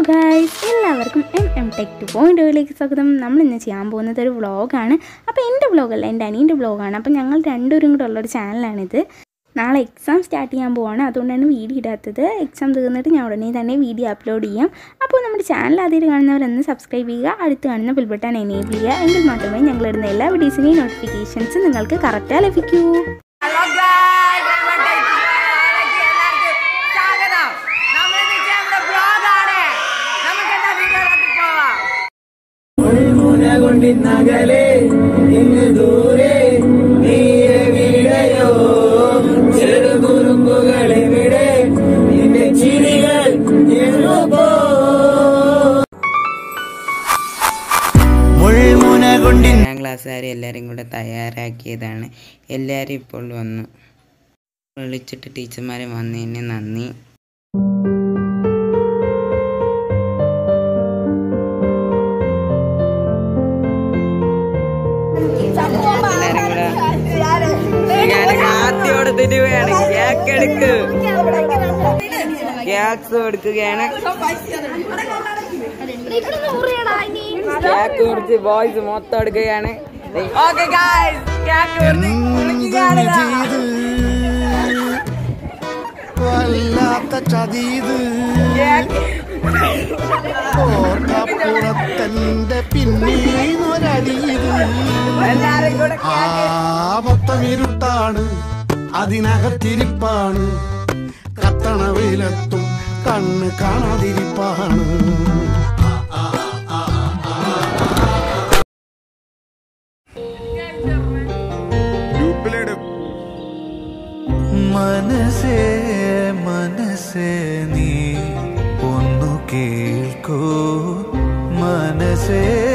guys എല്ലാവർക്കും M M tech two point ഓയിലേക്ക് സ്വാഗതം നമ്മൾ ഇന്ന് ചെയ്യാൻ പോകുന്നത് ഒരു വ്ളോഗാണ് അപ്പോൾ എൻ്റെ വ്ളോഗല്ല എൻ്റെ അനിയൻ്റെ വ്ളോഗാണ് അപ്പോൾ ഞങ്ങൾ രണ്ടുപേരും കൂടെ ഉള്ളൊരു ചാനലാണിത് നാളെ എക്സാം സ്റ്റാർട്ട് ചെയ്യാൻ പോവാണ് അതുകൊണ്ടാണ് വീഡിയോ ഇടാത്തത് എക്സാം തീർന്നിട്ട് ഞാൻ ഉടനെ തന്നെ വീഡിയോ അപ്ലോഡ് ചെയ്യാം അപ്പോൾ നമ്മുടെ ചാനൽ ആദ്യമായിട്ട് കാണുന്നവരൊന്ന് സബ്സ്ക്രൈബ് ചെയ്യുക അടുത്ത് കാണുന്ന ബിൽബട്ടൺ എനേബിൾ ചെയ്യുക എങ്കിൽ മാത്രമേ ഞങ്ങളിടുന്ന എല്ലാ വീഡിയോസിൻ്റെയും നോട്ടിഫിക്കേഷൻസ് നിങ്ങൾക്ക് കറക്റ്റായി ലഭിക്കൂ ഹലോ ഗായ്സ് എല്ലാവർക്കും സ്വാഗതം നമ്മൾ ഇന്ന് ചെയ്യുന്ന ബ്ലോഗാണ് നമുക്ക് എന്താ വീഡിയോയിലോട്ട് പോവാം കൊണ്ടിന്നകലെ ഇങ്ങ് ദൂരെ നീരവിടെയോ ചെറുകുറുമ്പുകളെവിടെ നിന്റെ ചിരികൾ എങ്ങോ പോ മുൾമുന കൊണ്ടിൻ ഒന്നാം ക്ലാസ്സുകാർ എല്ലാവരും കൂടെ തയ്യാറാക്കിയതാണ് എല്ലാവരും ഇപ്പോൾ വന്നു വിളിച്ചിട്ട് ടീച്ചർമാർ വന്നതിന് നന്ദി എല്ലാവരും കൂടെ ഞാൻ ആദ്യോടെ തരുകയാണ് കേക്ക് എടുക്ക് കേക്ക്സ് കൊടുക്കുകയാണ് കേക്ക് കുറിച്ച് ബോയ്സ് മൊത്തം എടുക്കുകയാണ് ഓക്കെ ഗായ്സ് കേക്ക് വല്ലാത്ത ചതീത് ഓർക്കപ്പുറത്തന്റെ പിന്നീന്നൊരടീത് എല്ലാരും കൂടെ ആ മൊത്തം ഇരുട്ടാണ് അതിനകത്തിരിപ്പാണ് കത്തണ വെയിലത്തും കണ്ണ് കാണാതിരിപ്പാണ് മനസ്സേ മനസ്സേ നീ ഒന്നു കേൾക്കൂ മനസ്സേ